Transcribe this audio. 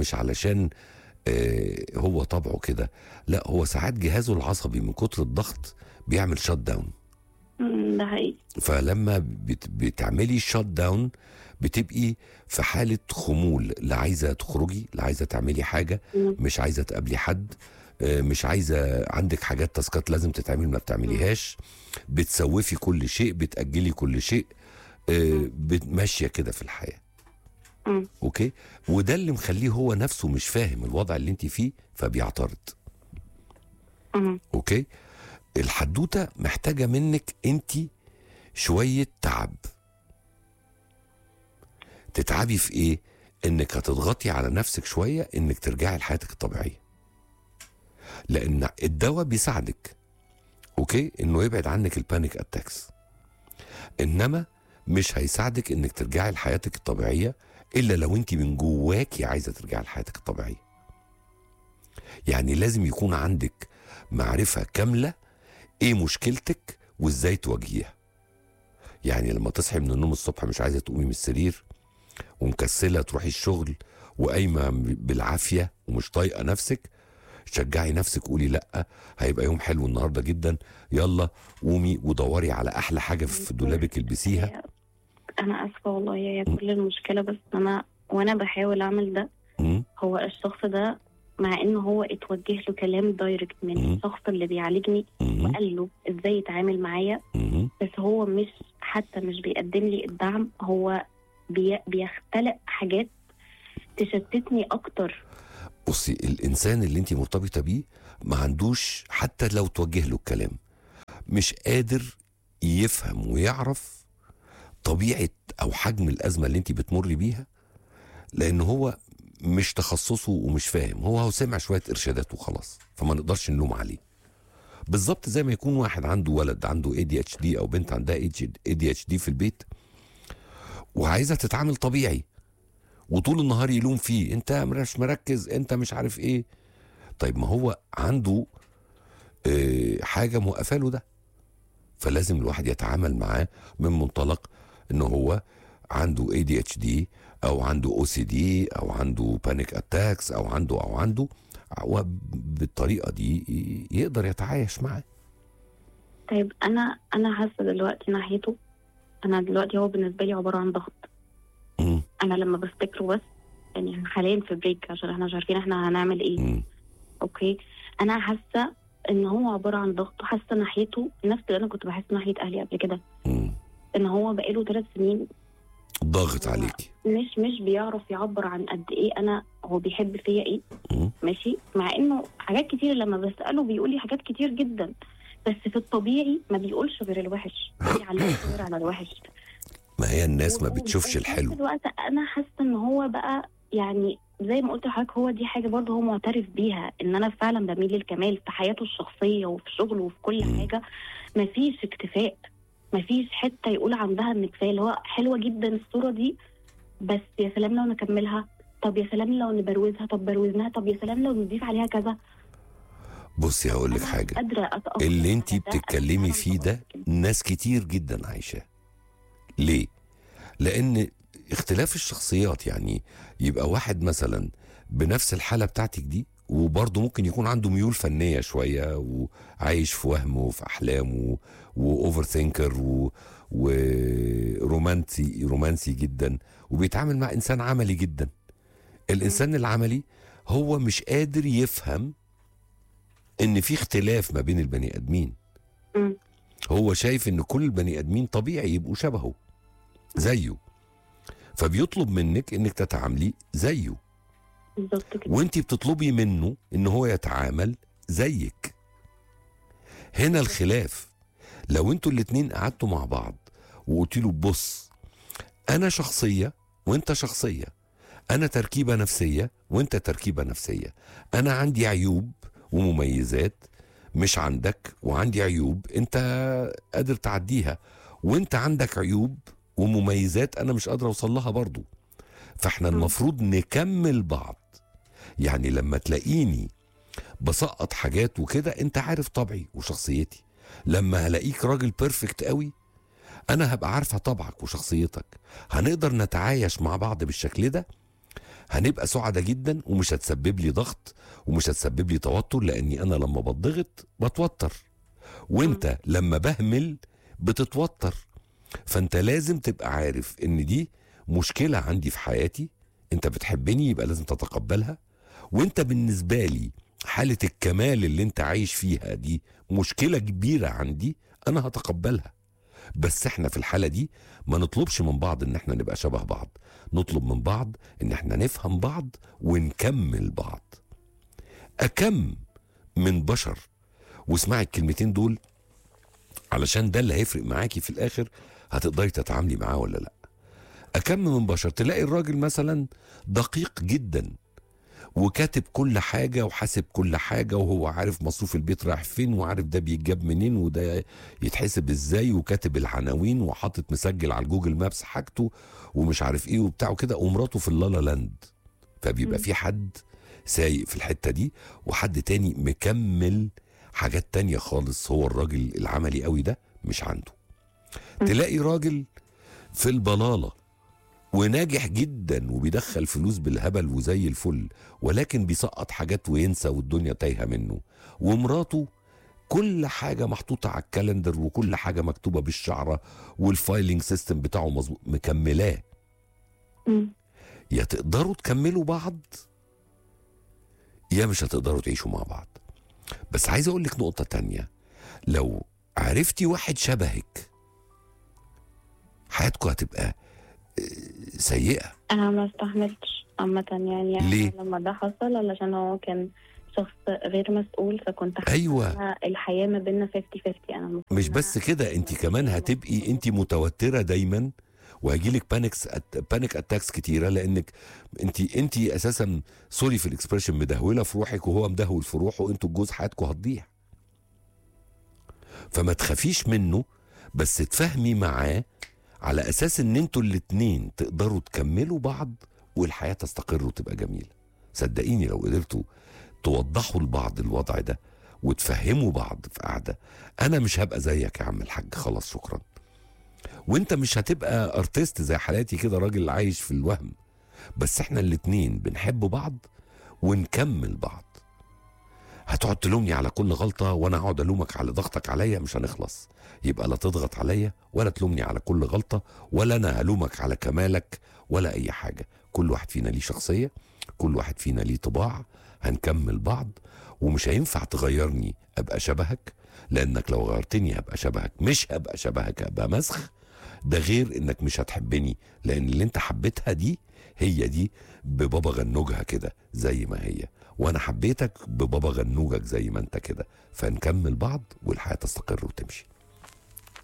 مش علشان آه هو طبعه كده لا هو ساعات جهازه العصبي من كتر الضغط بيعمل شات داون مم، ده حقيقي فلما بت بتعملي شات داون بتبقي في حالة خمول لا عايزة تخرجي لا عايزة تعملي حاجة مم. مش عايزة تقابلي حد آه، مش عايزة عندك حاجات تاسكات لازم تتعمل ما بتعمليهاش بتسوفي كل شيء بتأجلي كل شيء آه، بت- ماشية كده في الحياة مم. اوكي وده اللي مخليه هو نفسه مش فاهم الوضع اللي انت فيه فبيعترض مم. اوكي الحدوته محتاجه منك انت شويه تعب تتعبي في ايه انك هتضغطي على نفسك شويه انك ترجعي لحياتك الطبيعيه لان الدواء بيساعدك اوكي انه يبعد عنك البانيك اتاكس انما مش هيساعدك انك ترجعي لحياتك الطبيعيه الا لو انت من جواكي عايزه ترجعي لحياتك الطبيعيه يعني لازم يكون عندك معرفه كامله ايه مشكلتك وازاي تواجهيها يعني لما تصحي من النوم الصبح مش عايزه تقومي من السرير ومكسله تروحي الشغل وقايمه بالعافيه ومش طايقه نفسك شجعي نفسك قولي لا هيبقى يوم حلو النهارده جدا يلا قومي ودوري على احلى حاجه في دولابك البسيها انا اسفه والله هي كل المشكله بس انا وانا بحاول اعمل ده مم. هو الشخص ده مع انه هو اتوجه له كلام دايركت من مم. الشخص اللي بيعالجني مم. وقال له ازاي يتعامل معايا مم. بس هو مش حتى مش بيقدم لي الدعم هو بي بيختلق حاجات تشتتني اكتر بصي الانسان اللي انت مرتبطه بيه ما عندوش حتى لو توجه له الكلام مش قادر يفهم ويعرف طبيعه او حجم الازمه اللي انت بتمر بيها لان هو مش تخصصه ومش فاهم هو هو سمع شويه ارشادات وخلاص فما نقدرش نلوم عليه بالظبط زي ما يكون واحد عنده ولد عنده اي دي اتش دي او بنت عندها اي دي اتش دي في البيت وعايزه تتعامل طبيعي وطول النهار يلوم فيه انت مش مركز انت مش عارف ايه طيب ما هو عنده اه حاجه موقفه له ده فلازم الواحد يتعامل معاه من منطلق ان هو عنده اي دي اتش دي او عنده او سي دي او عنده بانيك اتاكس او عنده او عنده وبالطريقه دي ي- يقدر يتعايش معاه طيب انا انا حاسه دلوقتي ناحيته انا دلوقتي هو بالنسبه لي عباره عن ضغط مم. انا لما بفتكره بس يعني إحنا حاليا في بريك عشان احنا مش عارفين احنا هنعمل ايه مم. اوكي انا حاسه ان هو عباره عن ضغط وحاسه ناحيته نفس اللي انا كنت بحس ناحيه اهلي قبل كده مم. ان هو بقاله ثلاث سنين ضاغط عليكي مش مش بيعرف يعبر عن قد ايه انا هو بيحب فيا ايه مم. ماشي مع انه حاجات كتير لما بساله بيقول لي حاجات كتير جدا بس في الطبيعي ما بيقولش غير الوحش ما بيعلمش غير على الوحش ما هي الناس ما وفي بتشوفش نفس الحلو الوقت انا حاسه ان هو بقى يعني زي ما قلت لحضرتك هو دي حاجه برضه هو معترف بيها ان انا فعلا بميل للكمال في حياته الشخصيه وفي شغله وفي كل مم. حاجه مفيش اكتفاء مفيش حته يقول عندها ان كفايه اللي هو حلوه جدا الصوره دي بس يا سلام لو نكملها طب يا سلام لو نبروزها طب بروزناها طب يا سلام لو نضيف عليها كذا بصي هقول لك أنا حاجه قادره اتاقلم اللي على انت ده. بتتكلمي أنا فيه ده فعلاً متأقلمة. ناس كتير جدا عايشاه ليه لان اختلاف الشخصيات يعني يبقى واحد مثلا بنفس الحاله بتاعتك دي وبرضه ممكن يكون عنده ميول فنيه شويه وعايش في وهمه وفي احلامه واوفر ثينكر ورومانسي رومانسي جدا وبيتعامل مع انسان عملي جدا الانسان العملي هو مش قادر يفهم ان في اختلاف ما بين البني ادمين مم. هو شايف ان كل البني ادمين طبيعي يبقوا شبهه زيه فبيطلب منك انك تتعاملي زيه بالظبط كده وانت بتطلبي منه ان هو يتعامل زيك هنا الخلاف لو انتوا الاتنين قعدتوا مع بعض وقلت له بص انا شخصيه وانت شخصيه انا تركيبه نفسيه وانت تركيبه نفسيه انا عندي عيوب ومميزات مش عندك وعندي عيوب انت قادر تعديها وانت عندك عيوب ومميزات انا مش قادر اوصل لها برضو فاحنا مم. المفروض نكمل بعض يعني لما تلاقيني بسقط حاجات وكده انت عارف طبعي وشخصيتي لما هلاقيك راجل بيرفكت قوي انا هبقى عارفه طبعك وشخصيتك هنقدر نتعايش مع بعض بالشكل ده هنبقى سعداء جدا ومش هتسبب لي ضغط ومش هتسبب لي توتر لاني انا لما بضغط بتوتر وانت لما بهمل بتتوتر فانت لازم تبقى عارف ان دي مشكله عندي في حياتي انت بتحبني يبقى لازم تتقبلها وانت بالنسبه لي حاله الكمال اللي انت عايش فيها دي مشكله كبيره عندي انا هتقبلها بس احنا في الحاله دي ما نطلبش من بعض ان احنا نبقى شبه بعض نطلب من بعض ان احنا نفهم بعض ونكمل بعض اكم من بشر واسمعي الكلمتين دول علشان ده اللي هيفرق معاكي في الاخر هتقدري تتعاملي معاه ولا لا اكم من بشر تلاقي الراجل مثلا دقيق جدا وكاتب كل حاجة وحاسب كل حاجة وهو عارف مصروف البيت رايح فين وعارف ده بيتجاب منين وده يتحسب ازاي وكاتب العناوين وحاطط مسجل على الجوجل مابس حاجته ومش عارف ايه وبتاع وكده ومراته في اللالا لاند فبيبقى مم. في حد سايق في الحتة دي وحد تاني مكمل حاجات تانية خالص هو الراجل العملي قوي ده مش عنده مم. تلاقي راجل في البلالة وناجح جدا وبيدخل فلوس بالهبل وزي الفل ولكن بيسقط حاجات وينسى والدنيا تايهة منه ومراته كل حاجة محطوطة على الكالندر وكل حاجة مكتوبة بالشعرة والفايلنج سيستم بتاعه مظبوط مكملاه مم. يا تقدروا تكملوا بعض يا مش هتقدروا تعيشوا مع بعض بس عايز اقول لك نقطة تانية لو عرفتي واحد شبهك حياتكم هتبقى آه، سيئة انا ما استحملتش عامة يعني, يعني ليه؟ لما ده حصل علشان هو كان شخص غير مسؤول فكنت حاسة أيوة. إنها الحياة ما بيننا 50 50 انا المفروض مش إن بس أنا- كده انت كمان هتبقي انت متوترة دايما وهيجيلك بانكس بانيك اتاكس كتيره لانك انت انت اساسا سوري في الاكسبريشن مدهوله في روحك وهو مدهول في روحه انتوا الجوز حياتكم هتضيع فما تخافيش منه بس تفهمي معاه على اساس ان انتوا الاتنين تقدروا تكملوا بعض والحياه تستقر وتبقى جميله صدقيني لو قدرتوا توضحوا لبعض الوضع ده وتفهموا بعض في قعده انا مش هبقى زيك يا عم الحاج خلاص شكرا وانت مش هتبقى ارتست زي حالاتي كده راجل عايش في الوهم بس احنا الاتنين بنحب بعض ونكمل بعض هتقعد تلومني على كل غلطة وانا هقعد الومك على ضغطك عليا مش هنخلص يبقى لا تضغط عليا ولا تلومني على كل غلطة ولا انا هلومك على كمالك ولا اي حاجة كل واحد فينا ليه شخصية كل واحد فينا ليه طباع هنكمل بعض ومش هينفع تغيرني ابقى شبهك لانك لو غيرتني هبقى شبهك مش هبقى شبهك هبقى مسخ ده غير انك مش هتحبني لان اللي انت حبيتها دي هي دي ببابا غنوجها كده زي ما هي وانا حبيتك ببابا غنوجك زي ما انت كده فنكمل بعض والحياه تستقر وتمشي